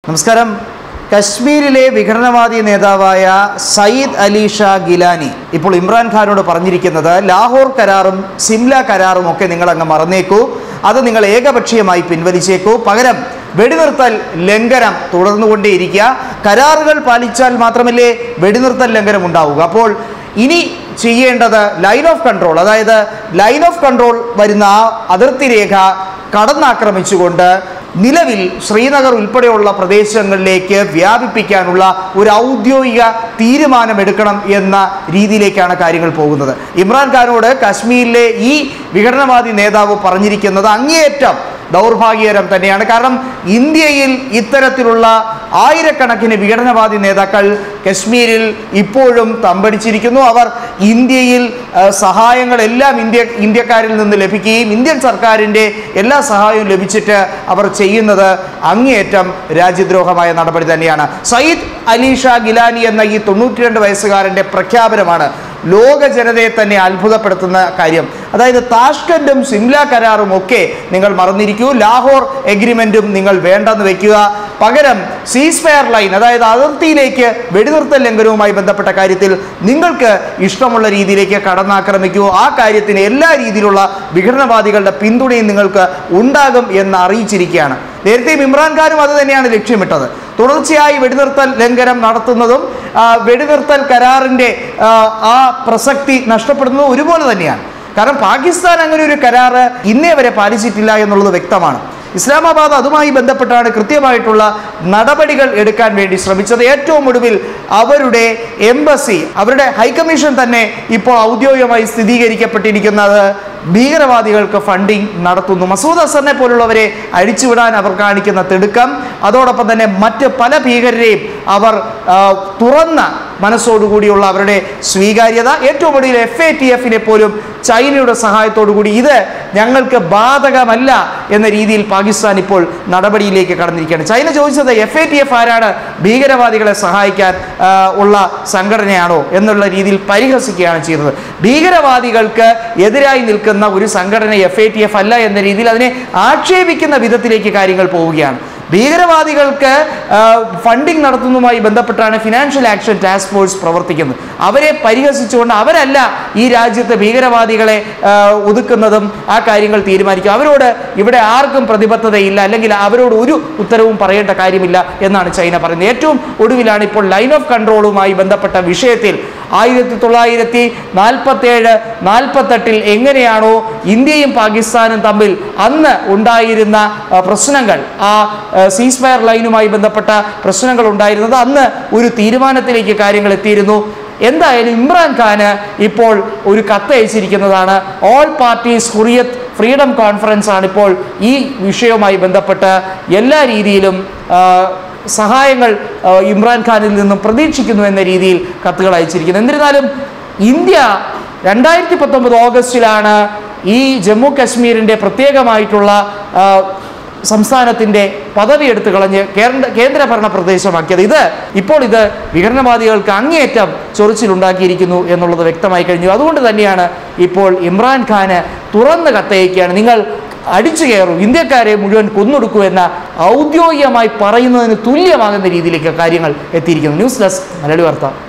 നമസ്കാരം കശ്മീരിലെ വിഘടനവാദി നേതാവായ സയ്യിദ് അലി ഷാ ഗിലാനി ഇപ്പോൾ ഇമ്രാൻഖാനോട് പറഞ്ഞിരിക്കുന്നത് ലാഹോർ കരാറും സിംല കരാറും ഒക്കെ നിങ്ങൾ അങ്ങ് മറന്നേക്കൂ അത് നിങ്ങൾ ഏകപക്ഷീയമായി പിൻവലിച്ചേക്കൂ പകരം വെടിനിർത്തൽ ലംഘനം തുടർന്നുകൊണ്ടേയിരിക്കുക കരാറുകൾ പാലിച്ചാൽ മാത്രമല്ലേ വെടിനിർത്തൽ ലംഘനം ഉണ്ടാവുക അപ്പോൾ ഇനി ചെയ്യേണ്ടത് ലൈൻ ഓഫ് കൺട്രോൾ അതായത് ലൈൻ ഓഫ് കൺട്രോൾ വരുന്ന ആ അതിർത്തി രേഖ കടന്നാക്രമിച്ചുകൊണ്ട് നിലവിൽ ശ്രീനഗർ ഉൾപ്പെടെയുള്ള പ്രദേശങ്ങളിലേക്ക് വ്യാപിപ്പിക്കാനുള്ള ഒരു ഔദ്യോഗിക തീരുമാനമെടുക്കണം എന്ന രീതിയിലേക്കാണ് കാര്യങ്ങൾ പോകുന്നത് ഇമ്രാൻഖാനോട് കാശ്മീരിലെ ഈ വിഘടനവാദി നേതാവ് പറഞ്ഞിരിക്കുന്നത് അങ്ങേയറ്റം ദൗർഭാഗ്യകരം തന്നെയാണ് കാരണം ഇന്ത്യയിൽ ഇത്തരത്തിലുള്ള ആയിരക്കണക്കിന് വിഘടനവാദി നേതാക്കൾ കശ്മീരിൽ ഇപ്പോഴും തമ്പടിച്ചിരിക്കുന്നു അവർ ഇന്ത്യയിൽ ആ, സഹായങ്ങളെല്ലാം ഇന്ത്യ ഇന്ത്യക്കാരിൽ നിന്ന് ലഭിക്കുകയും ഇന്ത്യൻ സർക്കാരിൻ്റെ എല്ലാ സഹായവും ലഭിച്ചിട്ട് അവർ ചെയ്യുന്നത് അങ്ങേയറ്റം രാജ്യദ്രോഹമായ നടപടി തന്നെയാണ് സയ്യിദ് അലി ഷാ ഗിലാനി എന്ന ഈ തൊണ്ണൂറ്റി രണ്ട് വയസ്സുകാരൻ്റെ പ്രഖ്യാപനമാണ് ലോക ജനതയെ തന്നെ അത്ഭുതപ്പെടുത്തുന്ന കാര്യം അതായത് താഷ്കൻഡും സിംല കരാറും ഒക്കെ നിങ്ങൾ മറന്നിരിക്കൂ ലാഹോർ എഗ്രിമെന്റും നിങ്ങൾ വേണ്ടെന്ന് വെക്കുക പകരം സീസ് ഫയർ ലൈൻ അതായത് അതിർത്തിയിലേക്ക് വെടിനിർത്തൽ ലംഘനവുമായി ബന്ധപ്പെട്ട കാര്യത്തിൽ നിങ്ങൾക്ക് ഇഷ്ടമുള്ള രീതിയിലേക്ക് കടന്നാക്രമിക്കൂ ആ കാര്യത്തിന് എല്ലാ രീതിയിലുള്ള വിഘടനവാദികളുടെ പിന്തുണയും നിങ്ങൾക്ക് ഉണ്ടാകും എന്ന് അറിയിച്ചിരിക്കുകയാണ് നേരത്തെയും ഇമ്രാൻഖാനും അത് തന്നെയാണ് ലക്ഷ്യമിട്ടത് തുടർച്ചയായി വെടിനിർത്തൽ ലംഘനം നടത്തുന്നതും ആ, വെടിനിർത്തൽ കരാറിൻ്റെ ആ, ആ പ്രസക്തി നഷ്ടപ്പെടുന്നതും ഒരുപോലെ തന്നെയാണ് കാരണം പാകിസ്ഥാൻ അങ്ങനെ ഒരു കരാറ് ഇന്നേ വരെ പാലിച്ചിട്ടില്ല എന്നുള്ളത് വ്യക്തമാണ് ഇസ്ലാമാബാദ് അതുമായി ബന്ധപ്പെട്ടാണ് കൃത്യമായിട്ടുള്ള നടപടികൾ എടുക്കാൻ വേണ്ടി ശ്രമിച്ചത് ഏറ്റവും ഒടുവിൽ അവരുടെ എംബസി അവരുടെ ഹൈക്കമ്മീഷൻ തന്നെ ഇപ്പോൾ ഔദ്യോഗികമായി സ്ഥിരീകരിക്കപ്പെട്ടിരിക്കുന്നത് ഭീകരവാദികൾക്ക് ഫണ്ടിങ് നടത്തുന്നു മസൂദ് അസറിനെ പോലുള്ളവരെ അഴിച്ചുവിടാൻ അവർ കാണിക്കുന്ന തിടുക്കം അതോടൊപ്പം തന്നെ മറ്റ് പല ഭീകരരെയും അവർ ആ, തുറന്ന മനസ്സോടുകൂടിയുള്ള അവരുടെ സ്വീകാര്യത ഏറ്റവും ഒടുവിൽ എഫ് എ ടി എഫിനെ പോലും ചൈനയുടെ സഹായത്തോടു കൂടി ഇത് ഞങ്ങൾക്ക് ബാധകമല്ല എന്ന രീതിയിൽ പാകിസ്ഥാൻ ഇപ്പോൾ നടപടിയിലേക്ക് കടന്നിരിക്കുകയാണ് ചൈന ചോദിച്ചത് എഫ് എ ടി എഫ് ആരാണ് ഭീകരവാദികളെ സഹായിക്കാൻ ആ, ഉള്ള സംഘടനയാണോ എന്നുള്ള രീതിയിൽ പരിഹസിക്കുകയാണ് ചെയ്യുന്നത് ഭീകരവാദികൾക്ക് എതിരായി നിൽക്കുന്ന ഒരു സംഘടന എഫ് എ ടി എഫ് അല്ല എന്ന രീതിയിൽ അതിനെ ആക്ഷേപിക്കുന്ന വിധത്തിലേക്ക് കാര്യങ്ങൾ പോവുകയാണ് ഭീകരവാദികൾക്ക് ആ, ഫണ്ടിംഗ് നടത്തുന്നതുമായി ബന്ധപ്പെട്ടാണ് ഫിനാൻഷ്യൽ ആക്ഷൻ ടാസ്ക് ഫോഴ്സ് പ്രവർത്തിക്കുന്നത് അവരെ പരിഹസിച്ചുകൊണ്ട് അവരല്ല ഈ രാജ്യത്ത് ഭീകരവാദികളെ ആ, ഒതുക്കുന്നതും ആ കാര്യങ്ങൾ തീരുമാനിക്കും അവരോട് ഇവിടെ ആർക്കും പ്രതിബദ്ധതയില്ല അല്ലെങ്കിൽ അവരോട് ഒരു ഉത്തരവും പറയേണ്ട കാര്യമില്ല എന്നാണ് ചൈന പറയുന്നത് ഏറ്റവും ഒടുവിലാണ് ഇപ്പോൾ ലൈൻ ഓഫ് കൺട്രോളുമായി ബന്ധപ്പെട്ട വിഷയത്തിൽ ആയിരത്തി തൊള്ളായിരത്തി നാൽപ്പത്തേഴ് നാൽപ്പത്തെട്ടിൽ എങ്ങനെയാണോ ഇന്ത്യയും പാകിസ്ഥാനും തമ്മിൽ അന്ന് ഉണ്ടായിരുന്ന ആ, പ്രശ്നങ്ങൾ ആ സീസ് ഫയർ ലൈനുമായി ബന്ധപ്പെട്ട പ്രശ്നങ്ങൾ ഉണ്ടായിരുന്നത് അന്ന് ഒരു തീരുമാനത്തിലേക്ക് കാര്യങ്ങൾ എത്തിയിരുന്നു എന്തായാലും ഇമ്രാൻഖാന് ഇപ്പോൾ ഒരു കത്ത് അയച്ചിരിക്കുന്നതാണ് all parties Hurriyat freedom conference ആണ് ഇപ്പോൾ ഈ വിഷയവുമായി ബന്ധപ്പെട്ട് എല്ലാ രീതിയിലും ആ, സഹായങ്ങൾ ആ, ഇമ്രാൻഖാനിൽ നിന്നും പ്രതീക്ഷിക്കുന്നു എന്ന രീതിയിൽ കത്തുകൾ അയച്ചിരിക്കുന്നത് എന്നിരുന്നാലും ഇന്ത്യ രണ്ടായിരത്തി പത്തൊമ്പത് ഓഗസ്റ്റിലാണ് ഈ ജമ്മു കാശ്മീരിൻ്റെ പ്രത്യേകമായിട്ടുള്ള ആ, സംസ്ഥാനത്തിൻ്റെ പദവി എടുത്തു കളഞ്ഞ് കേന്ദ്ര കേന്ദ്രഭരണ പ്രദേശമാക്കിയത് ഇത് ഇപ്പോൾ ഇത് വിഘടനവാദികൾക്ക് അങ്ങേയറ്റം ചൊറിച്ചിലുണ്ടാക്കിയിരിക്കുന്നു എന്നുള്ളത് വ്യക്തമായി കഴിഞ്ഞു അതുകൊണ്ട് തന്നെയാണ് ഇപ്പോൾ ഇമ്രാൻഖാന് തുറന്ന് കത്തയക്കുകയാണ് നിങ്ങൾ അടിച്ചു കയറൂ ഇന്ത്യക്കാരെ മുഴുവൻ കൊന്നൊടുക്കൂ എന്ന ഔദ്യോഗികമായി പറയുന്നതിന് തുല്യമാകുന്ന രീതിയിലേക്ക് കാര്യങ്ങൾ എത്തിയിരിക്കുന്നു ന്യൂസ് ഡെസ്ക് മലയാളി വാർത്ത